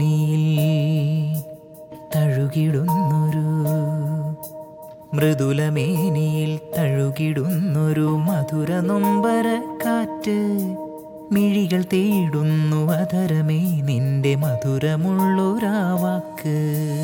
മൃദുലമേനിയിൽ തഴുകിടുന്നൊരു മൃദുലമേനിയിൽ തഴുകിടുന്നൊരു മധുര നൊമ്പര കാറ്റ് മിഴികൾ തേടുന്നു അതരമേ നിന്റെ മധുരമുള്ളൊരാ വാക്ക്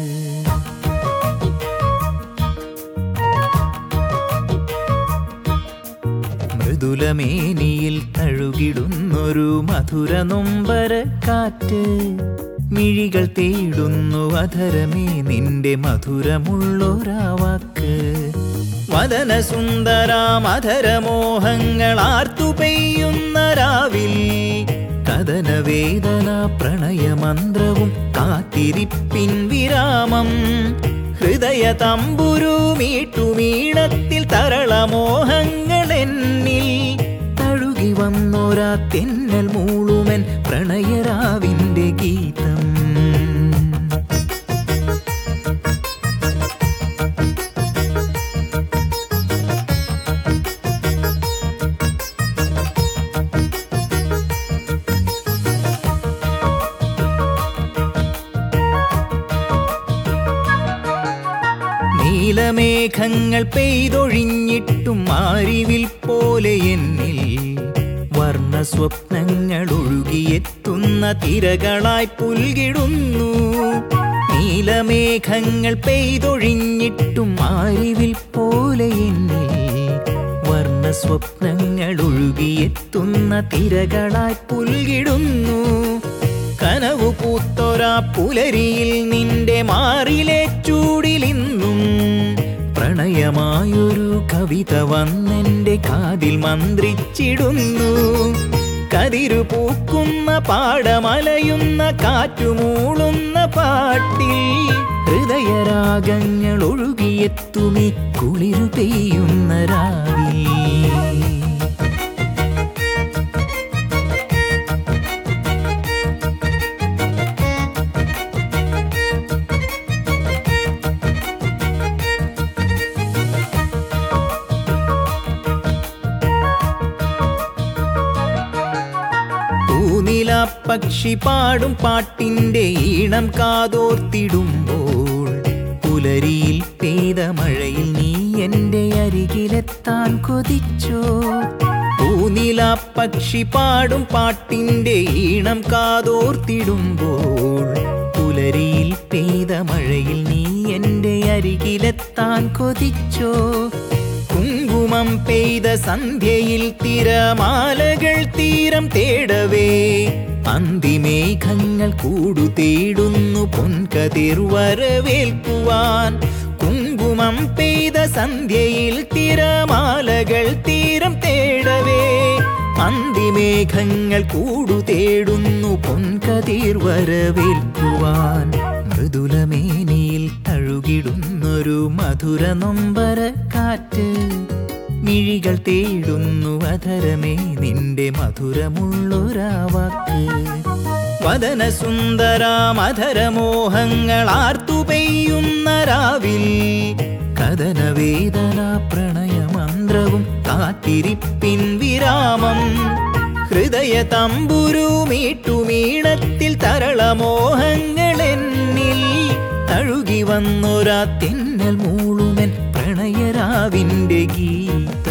മൃദുലമേനിയിൽ തഴുകിടുന്നൊരു മധുര നൊമ്പര കാറ്റ് മിഴികൾ തേടുന്നു അധരമേ നിന്റെ മധുരമുള്ളൊരാ വാക്ക് വദന സുന്ദരാമധരമോഹങ്ങൾ ആർത്തു പെയ്യുന്ന രാവിൽ കഥന വേദന പ്രണയമന്ത്രവും കാത്തിരിപ്പിൻ വിരാമം ഹൃദയ തമ്പുരു മീട്ടുമീണത്തിൽ തരളമോഹങ്ങൾ എന്നിൽ തഴുകി വന്നോരാ തെന്നൽ മൂളുമൻ പ്രണയരാവിന്റെ ഗീതം നീലമേഘങ്ങൾ പെയ്തൊഴിഞ്ഞിട്ടും മാരിവിൽ പോലെ എന്നിൽ വർണ്ണ സ്വപ്നങ്ങൾ ഒഴുകിയെത്തുന്ന തിരകളായി പുൽകിടുന്നു നീലമേഘങ്ങൾ പെയ്തൊഴിഞ്ഞിട്ടും മാരിവിൽ പോലെ എന്നിൽ വർണ്ണ സ്വപ്നങ്ങൾ ഒഴുകിയെത്തുന്ന തിരകളായി പുൽകിടുന്നു കനവു പൂത്തൊരാ പുലരിയിൽ നിന്റെ മാറിലെ ചൂടിലിന്നും പ്രണയമായൊരു കവിത വന്നെന്റെ കാതിൽ മന്ത്രിച്ചിടുന്നു കതിരു പൂക്കുന്ന പാടമലയുന്ന കാറ്റുമൂളുന്ന പാട്ടിൽ ഹൃദയരാഗങ്ങൾ ഒഴുകിയെത്തുമി കുളിരു പെയ്യുന്ന രാവിൽ പൂനില പക്ഷി പാടും പാട്ടിന്റെ ഈണം കാതോർത്തിടുമ്പോൾ പുലരിയിൽ പെയ്ത മഴയിൽ നീ എന്റെ അരികിലെത്താൻ കൊതിച്ചോ പൂനില പക്ഷി പാടും പാട്ടിന്റെ ഈണം കാതോർത്തിടുമ്പോൾ പുലരിയിൽ പെയ്ത മഴയിൽ നീ എന്റെ അരികിലെത്താൻ കൊതിച്ചോ കുങ്കുമം പെയ്ത സന്ധ്യയിൽ തിരമാലകൾ തീരം തേടവേ അന്തിമേഘങ്ങൾ കൂടു തേടുന്നു പൊൻകതിർ വരവേൽക്കുവാൻ കുങ്കുമം പെയ്ത സന്ധ്യയിൽ തിരമാലകൾ തീരം തേടവേ അന്തിമേഘങ്ങൾ കൂടു തേടുന്നു പൊൻകതിർ വരവേൽക്കുവാൻ മൃദുലമേനിയിൽ തഴുകിടുന്നൊരു മധുര നൊമ്പര കാറ്റ് മിഴികൾ തേടുന്നു അധരമേ നിന്റെ മധുരമുള്ളൊരാ വാക്ക് വദന സുന്ദരാമധരമോഹങ്ങൾ ആർത്തു പെയ്യുന്ന രാവിൽ കഥന വേദന പ്രണയമന്ത്രവും കാത്തിരിപ്പിൻ വിരാമം ഹൃദയ തമ്പുരു മീട്ടുമീണത്തിൽ തരളമോഹങ്ങൾ എന്നിൽ തഴുകി വന്നൊരാ തെന്നൽ മൂളുമൻ പ്രണയരാവിന്റെ ഗീതം